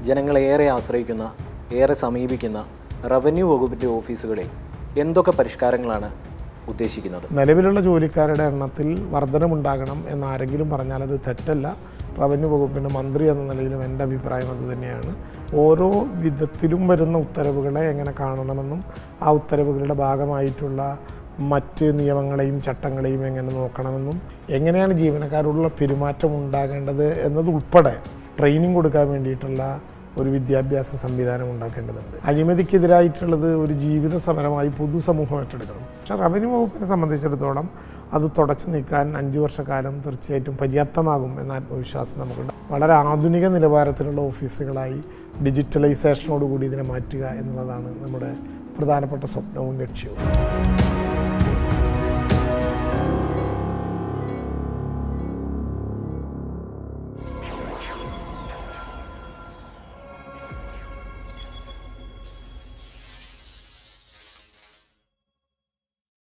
ജനങ്ങളേറെ ആശ്രയിക്കുന്ന ഏറെ സമീപിക്കുന്ന റവന്യൂ വകുപ്പിൻ്റെ ഓഫീസുകളിൽ എന്തൊക്കെ പരിഷ്കാരങ്ങളാണ് ഉദ്ദേശിക്കുന്നത് നിലവിലുള്ള ജോലിക്കാരുടെ എണ്ണത്തിൽ വർധനമുണ്ടാകണം എന്ന് ആരെങ്കിലും പറഞ്ഞാൽ അത് തെറ്റല്ല റവന്യൂ വകുപ്പിൻ്റെ മന്ത്രി എന്ന നിലയിലും എൻ്റെ അഭിപ്രായം അത് തന്നെയാണ് ഓരോ വിധത്തിലും വരുന്ന ഉത്തരവുകളെ എങ്ങനെ കാണണമെന്നും ആ ഉത്തരവുകളുടെ ഭാഗമായിട്ടുള്ള മറ്റ് നിയമങ്ങളെയും ചട്ടങ്ങളെയും എങ്ങനെ നോക്കണമെന്നും എങ്ങനെയാണ് ജീവനക്കാരോടുള്ള പെരുമാറ്റം ഉണ്ടാകേണ്ടത് എന്നതുൾപ്പെടെ ട്രെയിനിങ് കൊടുക്കാൻ വേണ്ടിയിട്ടുള്ള ഒരു വിദ്യാഭ്യാസ സംവിധാനം ഉണ്ടാക്കേണ്ടതുണ്ട് അഴിമതിക്കെതിരായിട്ടുള്ളത് ഒരു ജീവിത സമരമായി പൊതുസമൂഹം ഏറ്റെടുക്കണം പക്ഷെ റവന്യൂ വകുപ്പിനെ സംബന്ധിച്ചിടത്തോളം അത് തുടച്ചു നീക്കാൻ അഞ്ച് വർഷക്കാലം തീർച്ചയായിട്ടും പര്യാപ്തമാകും എന്ന ആത്മവിശ്വാസം നമുക്കുണ്ട് വളരെ ആധുനിക നിലവാരത്തിലുള്ള ഓഫീസുകളായി ഡിജിറ്റലൈസേഷനോടുകൂടി ഇതിനെ മാറ്റുക എന്നുള്ളതാണ് നമ്മുടെ പ്രധാനപ്പെട്ട സ്വപ്നവും ലക്ഷ്യവും